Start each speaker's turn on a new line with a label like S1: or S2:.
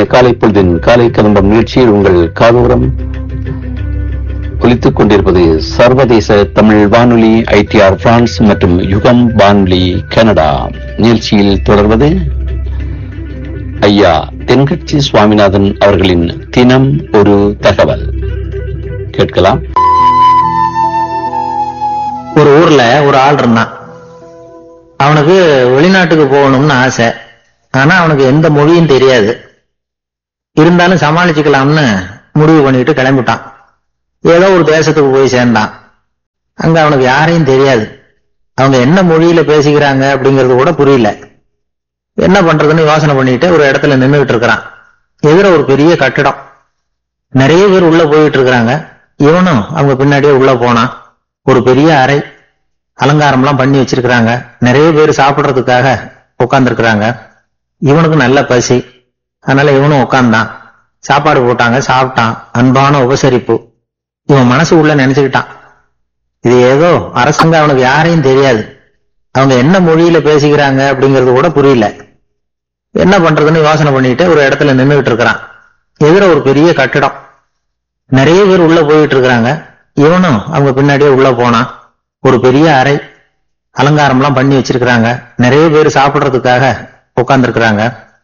S1: காலை பொழுதின் காலை கலம்பம் நிகழ்ச்சியில் உங்கள் காதோரம் ஒலித்துக் கொண்டிருப்பது சர்வதேச தமிழ் வானொலி ஐடிஆர் பிரான்ஸ் மற்றும் யுகம் வானொலி கனடா நிகழ்ச்சியில் தொடர்வது ஐயா தென்கட்சி சுவாமிநாதன் அவர்களின் தினம் ஒரு தகவல் கேட்கலாம்
S2: ஒரு ஊர்ல ஒரு ஆள் இருந்தான் அவனுக்கு வெளிநாட்டுக்கு போகணும்னு ஆசை ஆனா அவனுக்கு எந்த மொழியும் தெரியாது இருந்தாலும் சமாளிச்சுக்கலாம்னு முடிவு பண்ணிட்டு கிளம்பிட்டான் ஏதோ ஒரு தேசத்துக்கு போய் சேர்ந்தான் அங்க அவனுக்கு யாரையும் தெரியாது அவங்க என்ன மொழியில பேசிக்கிறாங்க அப்படிங்கறது கூட புரியல என்ன பண்றதுன்னு யோசனை பண்ணிட்டு ஒரு இடத்துல நின்றுகிட்டு இருக்கிறான் எதிர ஒரு பெரிய கட்டிடம் நிறைய பேர் உள்ள போயிட்டு இருக்கிறாங்க இவனும் அவங்க பின்னாடியே உள்ள போனான் ஒரு பெரிய அறை அலங்காரம்லாம் பண்ணி வச்சிருக்கிறாங்க நிறைய பேர் சாப்பிடுறதுக்காக உட்கார்ந்துருக்கிறாங்க இவனுக்கு நல்ல பசி அதனால இவனும் உட்கார்ந்தான் சாப்பாடு போட்டாங்க சாப்பிட்டான் அன்பான உபசரிப்பு இவன் மனசு உள்ள நினைச்சுக்கிட்டான் இது ஏதோ அரசாங்க அவனுக்கு யாரையும் தெரியாது அவங்க என்ன மொழியில பேசிக்கிறாங்க அப்படிங்கறது கூட புரியல என்ன பண்றதுன்னு யோசனை பண்ணிட்டு ஒரு இடத்துல நின்றுகிட்டு இருக்கிறான் எதிர ஒரு பெரிய கட்டிடம் நிறைய பேர் உள்ள போயிட்டு இருக்கிறாங்க இவனும் அவங்க பின்னாடியே உள்ள போனான் ஒரு பெரிய அறை அலங்காரம்லாம் பண்ணி வச்சிருக்கிறாங்க நிறைய பேர் சாப்பிடுறதுக்காக உட்கார்ந்துருக்கிறாங்க